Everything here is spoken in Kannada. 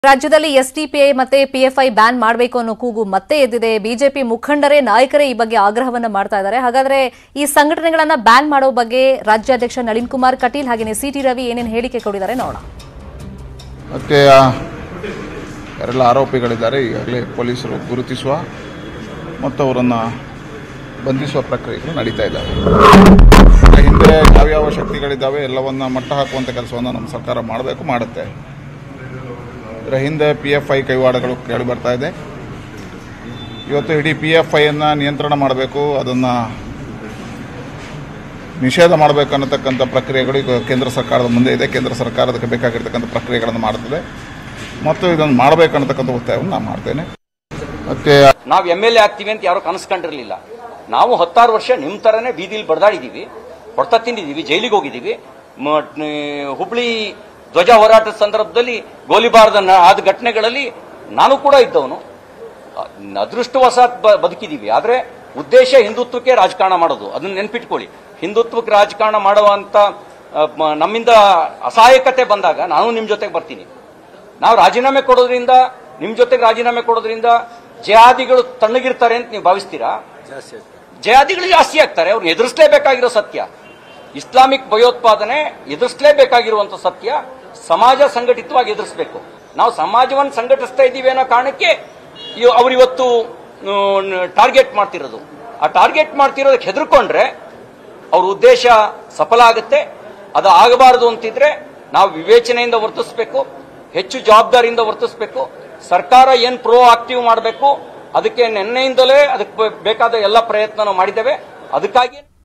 ರಾಜ್ಯದಲ್ಲಿ ಎಸ್ಡಿಪಿಐ ಮತ್ತೆ ಪಿಎಫ್ಐ ಬ್ಯಾನ್ ಮಾಡಬೇಕು ಅನ್ನೋ ಕೂಗು ಮತ್ತೆ ಎದ್ದಿದೆ ಬಿಜೆಪಿ ಮುಖಂಡರೇ ನಾಯಕರೇ ಈ ಬಗ್ಗೆ ಆಗ್ರಹವನ್ನ ಮಾಡ್ತಾ ಇದ್ದಾರೆ ಹಾಗಾದ್ರೆ ಈ ಸಂಘಟನೆಗಳನ್ನ ಬ್ಯಾನ್ ಮಾಡೋ ಬಗ್ಗೆ ರಾಜ್ಯಾಧ್ಯಕ್ಷ ನಳಿನ್ ಕುಮಾರ್ ಕಟೀಲ್ ಹಾಗೆಯೇ ಸಿಟಿ ರವಿ ಏನೇನು ಹೇಳಿಕೆ ಕೊಟ್ಟಿದ್ದಾರೆ ನೋಡೋಣ ಮತ್ತು ಯಾರೆಲ್ಲ ಆರೋಪಿಗಳಿದ್ದಾರೆ ಈಗಾಗಲೇ ಪೊಲೀಸರು ಗುರುತಿಸುವ ಮತ್ತು ಅವರನ್ನು ಬಂಧಿಸುವ ಪ್ರಕ್ರಿಯೆಗಳು ನಡೀತಾ ಇದ್ದಾವೆ ಇದರ ಹಿಂದೆ ಯಾವ್ಯಾವ ಶಕ್ತಿಗಳಿದ್ದಾವೆ ಎಲ್ಲವನ್ನ ಮಟ್ಟ ಹಾಕುವಂಥ ಕೆಲಸವನ್ನು ನಮ್ಮ ಸರ್ಕಾರ ಮಾಡಬೇಕು ಮಾಡುತ್ತೆ ಇದರ ಹಿಂದೆ ಪಿ ಎಫ್ ಐ ಕೈವಾಡಗಳು ಕೇಳಿ ಬರ್ತಾ ಇದೆ ಇವತ್ತು ಇಡೀ ಪಿ ಎಫ್ ಐಯನ್ನು ನಿಯಂತ್ರಣ ಮಾಡಬೇಕು ಅದನ್ನು ನಿಷೇಧ ಮಾಡಬೇಕು ಅನ್ನತಕ್ಕಂಥ ಪ್ರಕ್ರಿಯೆಗಳು ಈಗ ಕೇಂದ್ರ ಸರ್ಕಾರದ ಮುಂದೆ ಇದೆ ಕೇಂದ್ರ ಸರ್ಕಾರ ಅದಕ್ಕೆ ಬೇಕಾಗಿರ್ತಕ್ಕಂಥ ಪ್ರಕ್ರಿಯೆಗಳನ್ನು ಮಾಡುತ್ತದೆ ಮತ್ತು ಇದನ್ನು ಮಾಡಬೇಕು ಅನ್ನತಕ್ಕಂಥ ಒತ್ತಾಯವನ್ನು ನಾನು ಮಾಡ್ತೇನೆ ಮತ್ತು ನಾವು ಎಮ್ ಎಲ್ ಎ ಆಗ್ತೀವಿ ಅಂತ ಯಾರು ಕನಸ್ಕೊಂಡಿರಲಿಲ್ಲ ನಾವು ಹತ್ತಾರು ವರ್ಷ ನಿಮ್ಮ ತರನೇ ಬೀದಿಲಿ ಬಡ್ದಾಡಿದೀವಿ ಹೊಡ್ತ ತಿಂದಿದ್ದೀವಿ ಜೈಲಿಗೆ ಹೋಗಿದ್ದೀವಿ ಮ- ನ- ಹುಬ್ಳಿ ಧ್ವಜ ಹೋರಾಟದ ಸಂದರ್ಭದಲ್ಲಿ ಗೋಲಿಬಾರದ ನ- ಆದ ಘಟನೆಗಳಲ್ಲಿ ನಾನು ಕೂಡ ಇದ್ದವನು ಅದೃಷ್ಟವಶಾತ್ ಬ- ಬದುಕಿದ್ದೀವಿ ಆದರೆ ಉದ್ದೇಶ ಹಿಂದುತ್ವಕ್ಕೆ ರಾಜಕಾರಣ ಮಾಡೋದು ಅದನ್ನ ನೆನ್ಪಿಟ್ಕೊಳ್ಳಿ ಹಿಂದುತ್ವಕ್ಕೆ ರಾಜಕಾರಣ ಮಾಡುವಂತ ಆ, ಮ- ನಮ್ಮಿಂದ ಅಸಹಾಯಕತೆ ಬಂದಾಗ ನಾನು ನಿಮ್ಮ ಜೊತೆಗೆ ಬರ್ತೀನಿ ನಾವು ರಾಜೀನಾಮೆ ಕೊಡೋದ್ರಿಂದ ನಿಮ್ ಜೊತೆಗೆ ರಾಜೀನಾಮೆ ಕೊಡೋದ್ರಿಂದ ಜಯಾದಿಗಳು ತಣ್ಣಗಿರ್ತಾರೆ ಅಂತ ನೀವು ಭಾವಿಸ್ತೀರಾ ಜಯಾದಿಗಳು ಜಾಸ್ತಿ ಆಗ್ತಾರೆ ಅವ್ರನ್ನ ಎದುರಿಸಲೇಬೇಕಾಗಿರೋ ಸತ್ಯ ಇಸ್ಲಾಮಿಕ್ ಭಯೋತ್ಪಾದನೆ ಎದುರಿಸಲೇಬೇಕಾಗಿರುವಂತ ಸತ್ಯ ಸಮಾಜ ಸಂಘಟಿತವಾಗಿ ಎದುರಿಸಬೇಕು ನಾವು ಸಮಾಜವನ್ನು ಸಂಘಟಿಸ್ತಾ ಇದ್ದೀವಿ ಅನ್ನೋ ಕಾರಣಕ್ಕೆ ಇವ್- ಅವರಿವತ್ತು ಟಾರ್ಗೆಟ್ ಮಾಡ್ತಿರೋದು ಆ ಟಾರ್ಗೆಟ್ ಮಾಡ್ತಿರೋದಕ್ಕೆ ಹೆದರ್ಕೊಂಡ್ರೆ ಅವ್ರ ಉದ್ದೇಶ ಸಫಲ ಆಗುತ್ತೆ ಅದು ಆಗಬಾರದು ಅಂತಿದ್ರೆ ನಾವು ವಿವೇಚನೆಯಿಂದ ವರ್ತಿಸಬೇಕು ಹೆಚ್ಚು ಜವಾಬ್ದಾರಿಯಿಂದ ವರ್ತಿಸಬೇಕು ಸರ್ಕಾರ ಏನ್ ಪ್ರೋ ಆಕ್ಟಿವ್ ಮಾಡಬೇಕು ಅದಕ್ಕೆ ನಿನ್ನೆಯಿಂದಲೇ ಅದಕ್ಕೆ ಬೇಕಾದ ಎಲ್ಲ ಪ್ರಯತ್ನ ನಾವು ಮಾಡಿದ್ದೇವೆ ಅದಕ್ಕಾಗಿ